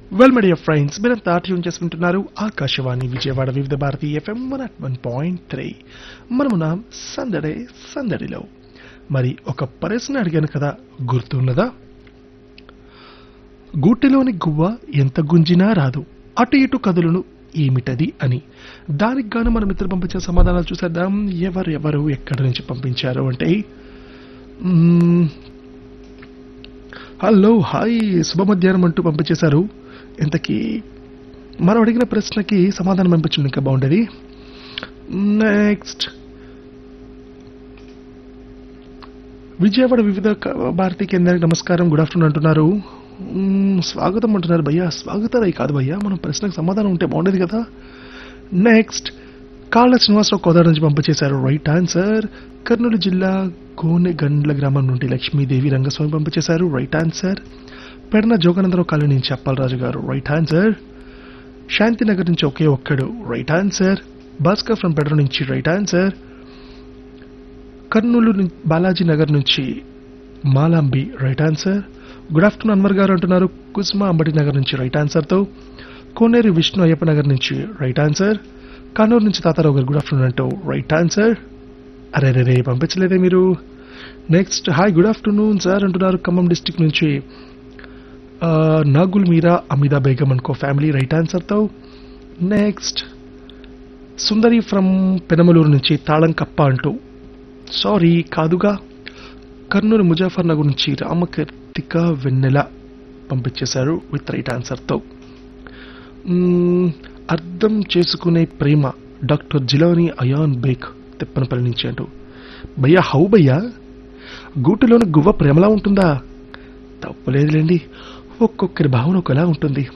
well media friends మీరంతా tune చేసుకుంటున్నారు Akashvani Vijayawada Vividh Bharati FM one at one point three మనమున్న సందడే సందడిలో మరి ఒక ప్రశ్న అడిగాను కదా గుర్తున్నదా గూటిలోని గువ్వ ఎంత గుంజినా రాదు అటు ఇటు కదులును ఏమిటది అని దానికి గాను మన మిత్రులు పంపించిన సమాధానాలు చూసేద్దాం ఎవరు ఎవరు ఎక్కడి నుంచి పంపించారు అంటే మ్మ్, హలో హాయ్ శుభ మధ్యాహ్నం అంటూ పంపించేశారు ఇంతకీ మనం అడిగిన ప్రశ్నకి సమాధానం పంపించండి ఇంకా బాగుండేది నెక్స్ట్ విజయవాడ వివిధ క- భారతీ కేంద్రానికి నమస్కారం గుడ్ ఆఫ్టర్నూన్ అంటున్నారు మ్మ్, స్వాగతం అంటున్నారు భయ్యా స్వాగతం అయి కాదు భయ్యా మనం ప్రశ్నకు సమాధానం ఉంటే బాగుండేది కదా నెక్స్ట్ కాళ్ళ శ్రీనివాసరావు కోదాడ నుంచి పంపించేశారు రైట్ ఆన్సర్ కర్నూలు జిల్లా గోనెగండ్ల గ్రామం నుండి లక్ష్మీదేవి రంగస్వామి పంపించేశారు right answer Pedana Joganandarao colony నుంచి అప్పలరాజు గారు రైట్ ఆన్సర్ శాంతినగర్ నుంచి ఒకే ఒక్కడు right answer Bhaskar from Pedara నుంచి రైట్ ఆన్సర్ కర్నూలు నుం- బాలాజీ నగర్ నుంచి Malambi right answer good afternoon Anwar garu అంటున్నారు కుసుమ అంబటి నగర్ నుంచి రైట్ ఆన్సర్తో కోనేరు విష్ణు అయ్యప్ప నగర్ నుంచి రైట్ ఆన్సర్ కానూరు నుంచి తాతారావు గారు గుడ్ ఆఫ్టర్నూన్ అంటూ రైట్ ఆన్సర్ అరే రే రే పంపించలేదే మీరు next hi good afternoon sir అంటున్నారు ఖమ్మం డిస్టిక్ నుంచి ఆ, నాగుల్ మీరా అమిదా బేగం అనుకో ఫ్యామిలీ రైట్ ఆన్సర్తో నెక్స్ట్ సుందరి ఫ్రమ్ పెనమలూరు నుంచి తాళం కప్ప అంటూ సారీ కాదుగా కర్నూలు ముజాఫర్ నగర్ నుంచి రామకర్తిక వెన్నెల పంపించేశారు విత్ రైట్ ఆన్సర్తో మ్మ్, అర్థం చేసుకునే ప్రేమ డాక్టర్ జిలాని అయాన్ బేక్ తిప్పనపల్లి నుంచి అంటూ భయ్యా హౌ భయ్యా గూటిలోని గువ్వ ప్రేమలా ఉంటుందా తప్పులేదులేండి ఒక్కొక్కరి భావన ఒకలా ఉంటుంది